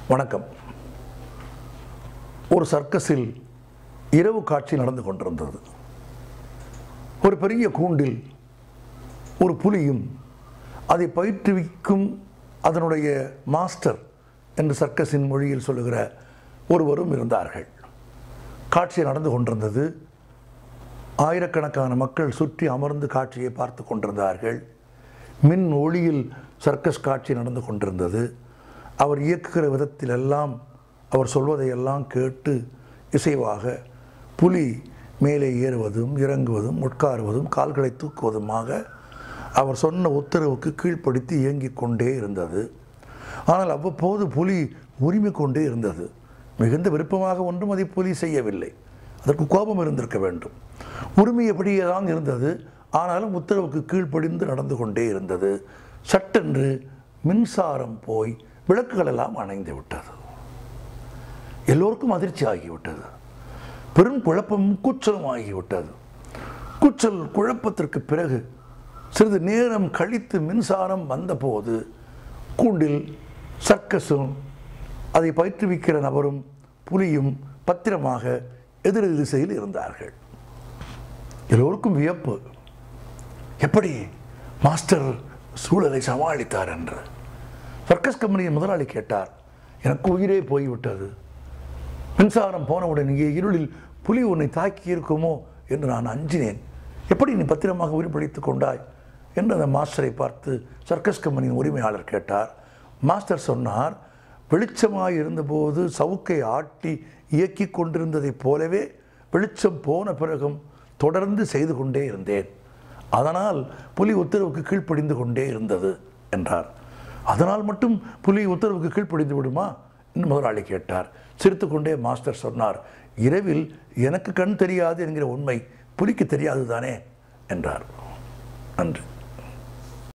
வணக்கம் ஒரு சர்க்கஸில் இரவு காட்சி நடந்து கொண்டிருந்தது ஒரு பெரிய கூண்டில் ஒரு புலியும் அதை பயிற்றுவிக்கும் அதனுடைய மாஸ்டர் என்று சர்க்கஸின் மொழியில் சொல்லுகிற ஒருவரும் இருந்தார்கள் காட்சி நடந்து கொண்டிருந்தது ஆயிரக்கணக்கான மக்கள் சுற்றி அமர்ந்து காட்சியை பார்த்து கொண்டிருந்தார்கள் மின் ஒளியில் சர்க்கஸ் காட்சி நடந்து கொண்டிருந்தது அவர் இயக்குகிற விதத்திலெல்லாம் அவர் சொல்வதையெல்லாம் கேட்டு இசைவாக புலி மேலே ஏறுவதும் இறங்குவதும் உட்காருவதும் கால்களை தூக்குவதுமாக அவர் சொன்ன உத்தரவுக்கு கீழ்ப்படுத்தி இயங்கிக் கொண்டே இருந்தது ஆனால் அவ்வப்போது புலி உரிமை கொண்டே இருந்தது மிகுந்த விருப்பமாக ஒன்றும் அதை புலி செய்யவில்லை அதற்கு கோபம் இருந்திருக்க வேண்டும் உரிமையபடியே தான் இருந்தது ஆனாலும் உத்தரவுக்கு கீழ்ப்படிந்து நடந்து கொண்டே இருந்தது சட்டென்று மின்சாரம் போய் விளக்குகள் எல்லாம் அணைந்து விட்டது எல்லோருக்கும் அதிர்ச்சி ஆகிவிட்டது பெரும் குழப்பமும் கூச்சலும் ஆகிவிட்டது கூச்சல் குழப்பத்திற்கு பிறகு சிறிது நேரம் கழித்து மின்சாரம் வந்தபோது கூண்டில் சர்க்கஸும் அதை பயிற்றுவிக்கிற நபரும் புலியும் பத்திரமாக எதிரெதிர் திசையில் இருந்தார்கள் எல்லோருக்கும் வியப்பு எப்படி மாஸ்டர் சூழலை சமாளித்தார் என்று சர்க்கஸ் கம்பெனியின் முதலாளி கேட்டார் எனக்கு உயிரே போய்விட்டது மின்சாரம் போனவுடனேயே இருளில் புலி உன்னை தாக்கி இருக்குமோ என்று நான் அஞ்சினேன் எப்படி நீ பத்திரமாக உயிர் பிடித்துக் கொண்டாய் என்று அந்த மாஸ்டரை பார்த்து சர்க்கஸ் கம்பெனியின் உரிமையாளர் கேட்டார் மாஸ்டர் சொன்னார் வெளிச்சமாய் இருந்தபோது சவுக்கை ஆட்டி இயக்கி கொண்டிருந்ததைப் போலவே வெளிச்சம் போன பிறகும் தொடர்ந்து செய்து கொண்டே இருந்தேன் அதனால் புலி உத்தரவுக்கு கீழ்ப்படிந்து கொண்டே இருந்தது என்றார் அதனால் மட்டும் புலி உத்தரவுக்கு கீழ்ப்படிந்து விடுமா என்று முதலாளி கேட்டார் சிரித்துக்கொண்டே மாஸ்டர் சொன்னார் இரவில் எனக்கு கண் தெரியாது என்கிற உண்மை புலிக்கு தெரியாது தானே என்றார் நன்றி